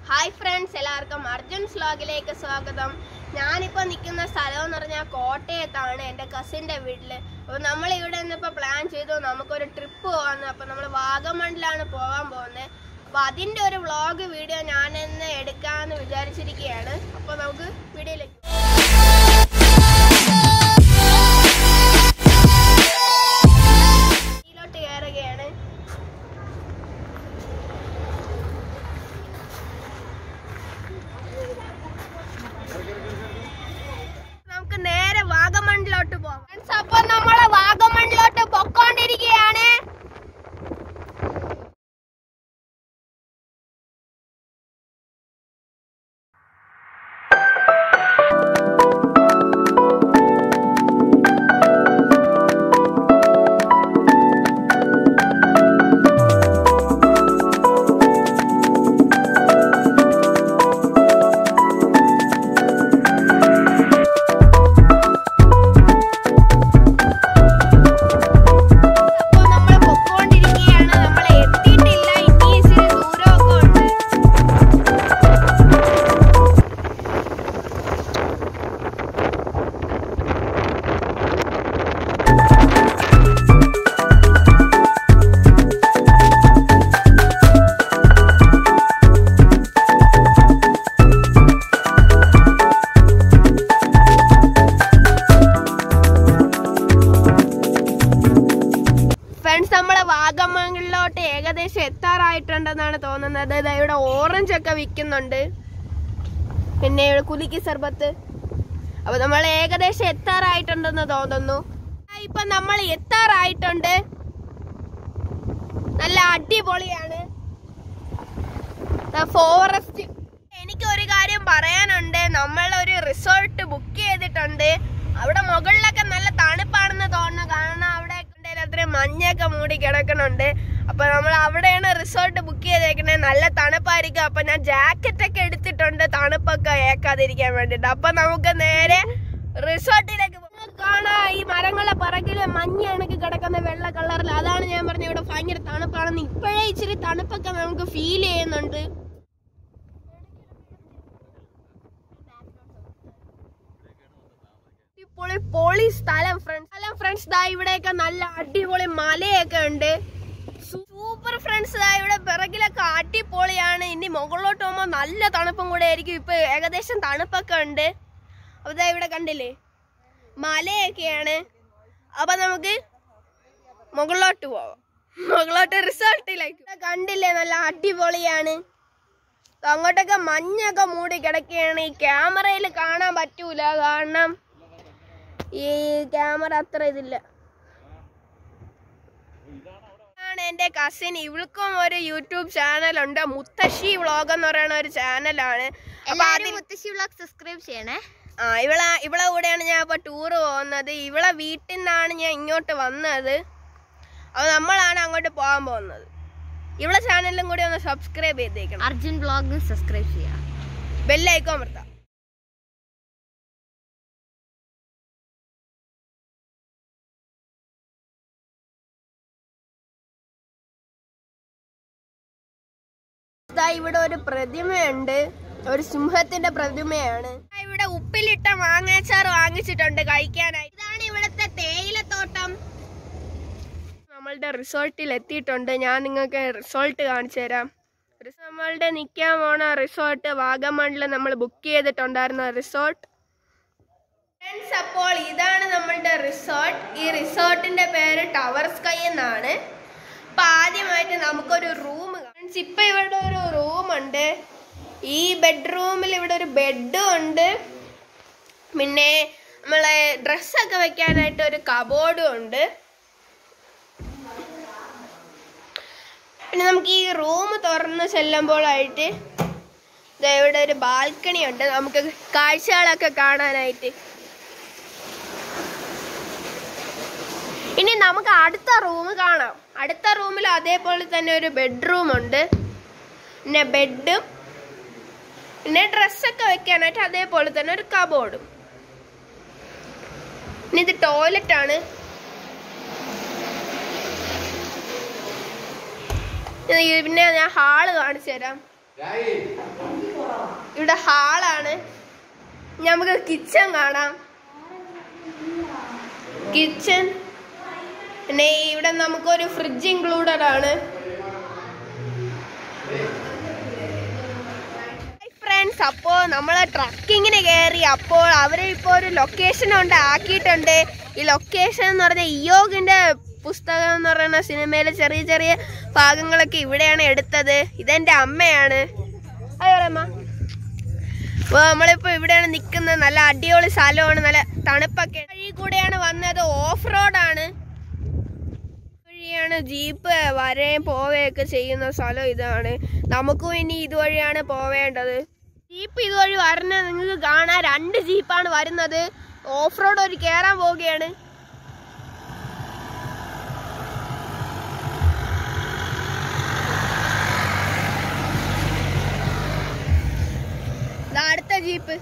Hi friends എല്ലാവർക്കും അർജുൻസ് വ്ലോഗിലേക്ക് സ്വാഗതം ഞാനിപ്പോൾ നിൽക്കുന്ന സ്ഥലം എന്ന് പറഞ്ഞാൽ കോട്ടയത്താണ് എൻ്റെ കസിൻ്റെ വീട്ടിൽ അപ്പോൾ നമ്മൾ ഇവിടെ നിന്നിപ്പോൾ പ്ലാൻ ചെയ്തു നമുക്കൊരു ട്രിപ്പ് പോകാമെന്ന് അപ്പോൾ നമ്മൾ വാഗമണിലാണ് പോകാൻ പോകുന്നത് അപ്പോൾ അതിൻ്റെ ഒരു വ്ളോഗ് വീഡിയോ ഞാനിന്ന് എടുക്കാമെന്ന് വിചാരിച്ചിരിക്കുകയാണ് അപ്പോൾ നമുക്ക് വീഡിയോയിലേക്ക് ഇതിലോട്ട് കയറുകയാണ് നമുക്ക് നേരെ വാഗമണിലോട്ട് പോകാം Friends, അപ്പൊ നമ്മള് വാഗമണിലോട്ട് പൊക്കോണ്ടിരിക്കുകയാണ് അപ്പൊ നമ്മള് പൊക്കോണ്ടിരിക്കുകയാണ് നമ്മൾ എത്തിയിട്ടില്ല ഇനി ഇച്ചിരി ദൂരമൊക്കെ ഉണ്ട് ഫ്രണ്ട്സ് നമ്മളെ വാഗമണിലോട്ട് ഏകദേശം എത്താറായിട്ടുണ്ടെന്നാണ് തോന്നുന്നത് ദാ ഇവിടെ ഓറഞ്ച് ഒക്കെ വിൽക്കുന്നുണ്ട് പിന്നെ ഇവിടെ കുലുക്കി സർബത്ത് അപ്പൊ നമ്മൾ ഏകദേശം എത്താറായിട്ടുണ്ടെന്ന് തോന്നുന്നു ആ, ഇപ്പൊ നമ്മൾ എത്താറായിട്ടുണ്ട് നല്ല അടിപൊളിയാണ് ഫോറസ്റ്റ് എനിക്ക് ഒരു കാര്യം പറയാനുണ്ട് നമ്മൾ ഒരു റിസോർട്ട് ബുക്ക് ചെയ്തിട്ടുണ്ട് അവിടെ മുകളിലൊക്കെ നല്ല തണുപ്പാണെന്ന് തോന്നുന്നു കാരണം അവിടെ കണ്ടതിൽ അത്രയും മഞ്ഞൊക്കെ മൂടി കിടക്കുന്നുണ്ട് അപ്പൊ നമ്മൾ അവിടെയാണ് റിസോർട്ട് ബുക്ക് ചെയ്തേക്കുന്നത് നല്ല തണുപ്പായിരിക്കും അപ്പൊ ഞാൻ ജാക്കറ്റ് ഒക്കെ എടുത്തിട്ടുണ്ട് തണുപ്പൊക്കെ ഏക്കാതിരിക്കാൻ വേണ്ടിട്ട് അപ്പൊ നമുക്ക് നേരെ റിസോർട്ടിലേക്ക് പോകാം. കാണാ ഈ മരങ്ങളെ പിറകില് മഞ്ഞ കണക്ക് കിടക്കുന്ന വെള്ള കളറിൽ അതാണ് ഞാൻ പറഞ്ഞത് ഇവിടെ ഭയങ്കര തണുപ്പാണെന്ന് ഇപ്പോഴേ ഇച്ചിരി തണുപ്പൊക്കെ നമുക്ക് ഫീൽ ചെയ്യുന്നുണ്ട് അടിപൊളി പൊളി സ്ഥലം ഫ്രണ്ട്സ് സ്ഥലം ഫ്രണ്ട്സ് ദാ ഇവിടെയൊക്കെ നല്ല അടിപൊളി മലയൊക്കെ ഉണ്ട് സൂപ്പർ ഫ്രണ്ട്സ് ദാ ഇവിടെ പിറകിലൊക്കെ അടിപൊളിയാണ് ഇനി മുകളിലോട്ട് പോകുമ്പോൾ നല്ല തണുപ്പും കൂടെ ആയിരിക്കും ഇപ്പൊ ഏകദേശം തണുപ്പൊക്കെ ഉണ്ട് അപ്പൊ ദാ ഇവിടെ കണ്ടില്ലേ മലയൊക്കെയാണ് അപ്പൊ നമുക്ക് മുകളിലോട്ട് പോവാം മുകളിലോട്ട് റിസോർട്ടിലേക്ക് ഇവിടെ കണ്ടില്ലേ നല്ല അടിപൊളിയാണ് അങ്ങോട്ടൊക്കെ മഞ്ഞൊക്കെ മൂടി കിടക്കുകയാണ് ഈ ക്യാമറയിൽ കാണാൻ പറ്റൂല കാരണം ഈ ക്യാമറ അത്ര ഇതില്ല ആണ് എന്റെ കസിൻ ഇവൾക്കും ഒരു യൂട്യൂബ് ചാനലുണ്ട് മുത്തശ്ശി വ്ളോഗ് എന്ന് പറയുന്ന ഒരു ചാനലാണ് അപ്പൊ അതിൽ മുത്തശ്ശി വ്ളോഗ് സബ്സ്ക്രൈബ് ചെയ്യണേ ആ ഇവളെ ഇവളെ കൂടെയാണ് ഞാൻ ഇപ്പൊ ടൂറ് പോകുന്നത് ഇവളെ വീട്ടിൽ നിന്നാണ് ഞാൻ ഇങ്ങോട്ട് വന്നത് അപ്പൊ നമ്മളാണ് അങ്ങോട്ട് പോകാൻ പോകുന്നത് ഇവളെ ചാനലിലും കൂടി ഒന്ന് സബ്സ്ക്രൈബ് ചെയ്തേക്കണം അർജുൻ വ്ളോഗ് സബ്സ്ക്രൈബ് ചെയ്യാം ബെല്ലൈക്കോ അമർത്താം ദാ ഇവിടെ ഒരു പ്രതിമയുണ്ട് ഒരു സിംഹത്തിന്റെ പ്രതിമയാണ് ദാ ഇവിടെ ഉപ്പിലിട്ട മാങ്ങാച്ചാർ വാങ്ങിച്ചിട്ടുണ്ട് കഴിക്കാനായി ഇതാണ് ഇവിടുത്തെ തേയിലത്തോട്ടം നമ്മളുടെ റിസോർട്ടിൽ എത്തിയിട്ടുണ്ട് ഞാൻ നിങ്ങൾക്ക് റിസോർട്ട് കാണിച്ചു തരാം ഒരു നമ്മളുടെ നിൽക്കാൻ പോണ റിസോർട്ട് വാഗമണിൽ നമ്മൾ ബുക്ക് ചെയ്തിട്ടുണ്ടായിരുന്ന റിസോർട്ട് ഫ്രണ്ട്സ് അപ്പോൾ ഇതാണ് നമ്മളുടെ റിസോർട്ട് ഈ റിസോർട്ടിന്റെ പേര് ടവർ സ്കൈ എന്നാണ് അപ്പൊ ആദ്യമായിട്ട് നമുക്കൊരു റൂം ഫ്രണ്ട്സ് ഇപ്പൊ ഇവിടെ ഒരു റൂം ഉണ്ട് ഈ ബെഡ്റൂമിൽ ഇവിടെ ഒരു ബെഡും ഉണ്ട് പിന്നെ നമ്മളെ ഡ്രസ്സൊക്കെ വെക്കാനായിട്ട് ഒരു കബോർഡും ഉണ്ട് പിന്നെ നമുക്ക് ഈ റൂം തുറന്ന് ചെല്ലുമ്പോഴായിട്ട് ദേ ഇവിടെ ഒരു ബാൽക്കണി ഉണ്ട് നമുക്ക് കാഴ്ചകളൊക്കെ കാണാനായിട്ട് ഇനി നമുക്ക് അടുത്ത റൂം കാണാം അടുത്ത റൂമിൽ അതേപോലെ തന്നെ ഒരു ബെഡ്റൂം ഉണ്ട് പിന്നെ ബെഡും പിന്നെ ഡ്രസ്സൊക്കെ വെക്കാനായിട്ട് അതേപോലെ തന്നെ ഒരു കബോർഡും ഇനി ഇത് ടോയ്ലറ്റ് ആണ് ഇത് പിന്നെ ഞാൻ ഹാള് കാണിച്ചു തരാം ഇവിടെ ഹാളാണ് നമുക്ക് കിച്ചൺ കാണാം കിച്ചൺ പിന്നെ ഇവിടെ നമുക്കൊരു ഫ്രിഡ്ജ് ഇൻക്ലൂഡഡ് ആണ് ഫ്രണ്ട്സ് അപ്പോൾ നമ്മൾ ട്രക്കിങ്ങിന് കയറി അപ്പോൾ അവർ ഇപ്പോൾ ഒരു ലൊക്കേഷൻ കൊണ്ട് ആക്കിയിട്ടുണ്ട് ഈ ലൊക്കേഷൻ എന്ന് പറഞ്ഞാൽ ഇയോഗിന്റെ പുസ്തകം എന്ന് പറയുന്ന സിനിമയിലെ ചെറിയ ചെറിയ ഭാഗങ്ങളൊക്കെ ഇവിടെയാണ് എടുത്തത് ഇതെന്റെ അമ്മയാണ് അയ്യോ അമ്മ അപ്പോൾ നമ്മളിപ്പോൾ ഇവിടെയാണ് നിൽക്കുന്നത് നല്ല അടിപൊളി സ്ഥലമാണ് നല്ല തണുപ്പൊക്കെ വഴി കൂടെയാണ് വന്നത് ഓഫ് റോഡാണ് വഴിയാണ് ജീപ്പ് വരെയും പോവുകയൊക്കെ ചെയ്യുന്ന സ്ഥലം ഇതാണ് നമുക്കും ഇനി ഇതുവഴിയാണ് പോവേണ്ടത് ജീപ്പ് ഇതുവഴി വരുന്നത് നിങ്ങൾക്ക് കാണാൻ രണ്ട് ജീപ്പാണ് വരുന്നത് ഓഫ് റോഡ് ഒരു കയറാൻ പോവുകയാണ് ദാ അടുത്ത ജീപ്പ്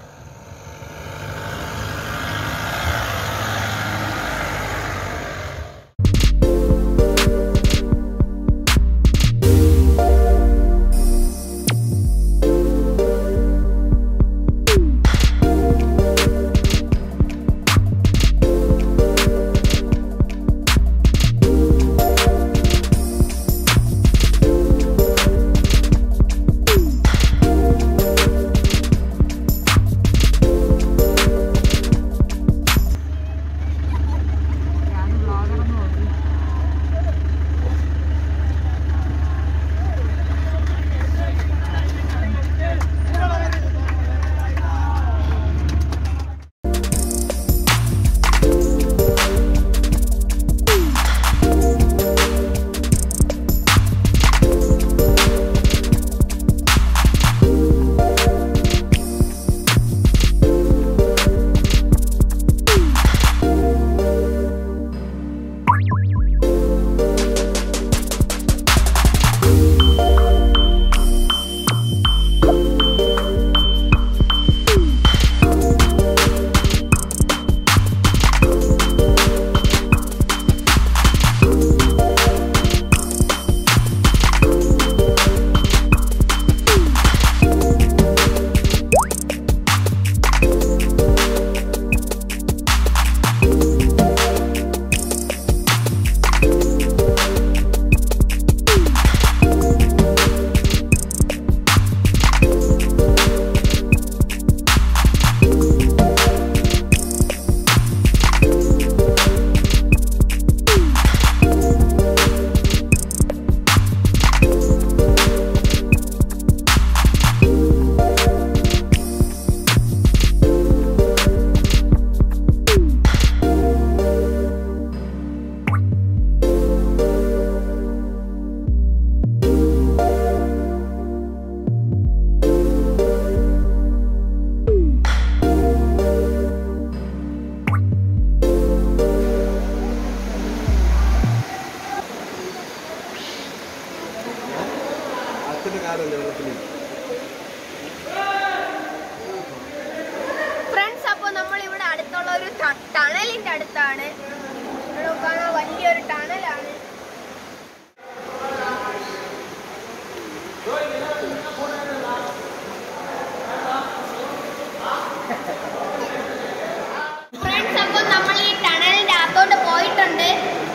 അച്ഛൻ്റെ കാറല്ലേ വെള്ളത്തിൽ ഫ്രണ്ട്സ് അപ്പോൾ നമ്മൾ ഇവിടെ അടുത്തുള്ള ഒരു ത- ടണലിന്റെ അടുത്താണ് ഇവിടെ കാണാൻ വലിയൊരു ടണലാണ് ഫ്രണ്ട്സ് അപ്പോൾ നമ്മൾ ഈ ടണലിന്റെ അകത്തോട്ട് പോയിട്ടുണ്ട്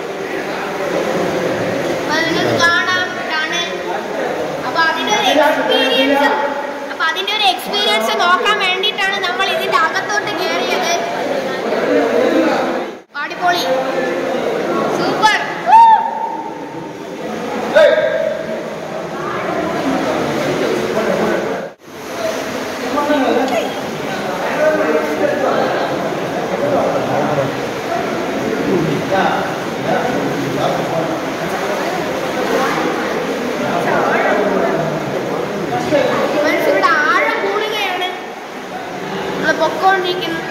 അപ്പൊ നിങ്ങൾക്ക് കാണാം ടണൽ അപ്പൊ അതിന്റെ ഒരു എക്സ്പീരിയൻസ് അപ്പൊ അതിന്റെ ഒരു എക്സ്പീരിയൻസ് നോക്കാൻ വേണ്ടിയിട്ടാണ് നമ്മൾ ഇതിന്റെ അകത്തോട്ട് കയറിയത് അടിപൊളി സൂപ്പർ ഇവിടെ ആഴം കൂടുകയാണ് നമ്മൾ പൊക്കോണ്ടിരിക്കുന്നു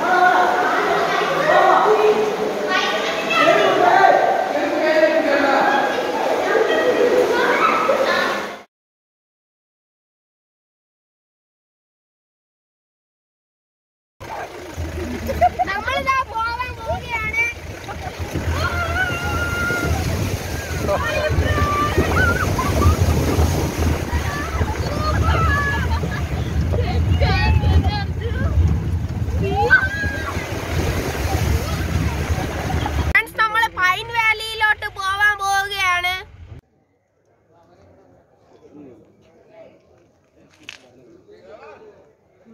നമ്മളിതാ പോവാൻ പോവുകയാണ് സൂപ്പർ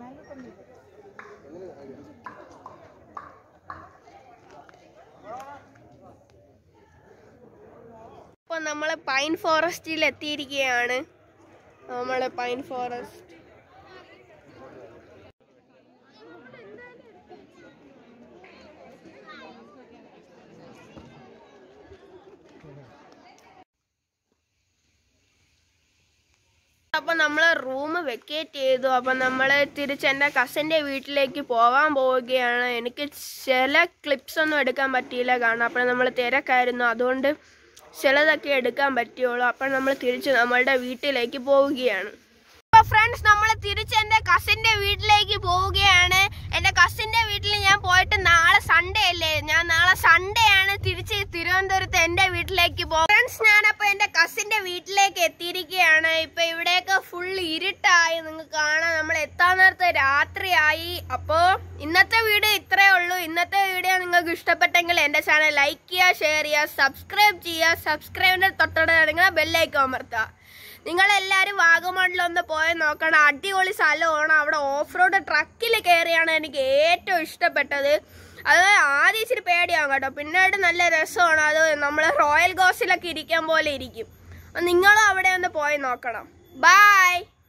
ഇപ്പൊ നമ്മള് പൈൻ ഫോറസ്റ്റിൽ എത്തിയിരിക്കുകയാണ് നമ്മള് പൈൻ ഫോറസ്റ്റ് അപ്പൊ നമ്മള് റൂം വെക്കേറ്റ് ചെയ്തു അപ്പൊ നമ്മള് തിരിച്ച് എന്റെ കസിന്റെ വീട്ടിലേക്ക് പോകാൻ പോവുകയാണ് എനിക്ക് ചില ക്ലിപ്സ് ഒന്നും എടുക്കാൻ പറ്റിയില്ല കാരണം അപ്പോൾ നമ്മൾ തിരക്കായിരുന്നു അതുകൊണ്ട് ചിലതൊക്കെ എടുക്കാൻ പറ്റിയുള്ളൂ അപ്പോൾ നമ്മൾ തിരിച്ച് നമ്മളുടെ വീട്ടിലേക്ക് പോവുകയാണ് അപ്പൊ ഫ്രണ്ട്സ് നമ്മൾ തിരിച്ച് എന്റെ കസിന്റെ വീട്ടിലേക്ക് പോവുകയാണ് എന്റെ കസിന്റെ വീട്ടിൽ ഞാൻ പോയിട്ട് നാളെ സൺഡേ അല്ലേ ഞാൻ നാളെ സൺഡേ ആണ് തിരിച്ച് തിരുവനന്തപുരത്ത് എന്റെ വീട്ടിലേക്ക് പോകും ഫ്രണ്ട്സ് ഞാനപ്പോ എന്റെ കസിന്റെ വീട്ടിലേക്ക് എത്തിയിരിക്കുകയാണ് ഇപ്പൊ ഇവിടെയൊക്കെ ഫുൾ ഇരുട്ടായി നിങ്ങൾക്ക് കാണാം നമ്മൾ എത്താൻ നേരത്തെ രാത്രിയായി അപ്പോ ഇന്നത്തെ വീഡിയോ ഇത്രേ ഉള്ളൂ ഇന്നത്തെ വീഡിയോ നിങ്ങൾക്ക് ഇഷ്ടപ്പെട്ടെങ്കിൽ എന്റെ ചാനൽ ലൈക്ക് ചെയ്യുക ഷെയർ ചെയ്യുക സബ്സ്ക്രൈബ് ചെയ്യുക സബ്സ്ക്രൈബിന്റെ തൊട്ടടുത്ത് നിങ്ങൾ ബെല്ലൈക്കോ അമർത്തുക നിങ്ങളെല്ലാവരും വാഗമണിൽ ഒന്ന് പോയി നോക്കണം അടിപൊളി സ്ഥലമാണ് അവിടെ ഓഫ് റോഡ് ട്രക്കിൽ കയറിയാണ് എനിക്ക് ഏറ്റവും ഇഷ്ടപ്പെട്ടത് അത് ആദ്യം ഇച്ചിരി പേടിയാവും കേട്ടോ പിന്നീട് നല്ല രസമാണ് അത് നമ്മൾ റോയൽ ഗോസിലൊക്കെ ഇരിക്കാൻ പോലെ ഇരിക്കും നിങ്ങളും അവിടെ ഒന്ന് പോയി നോക്കണം ബായ്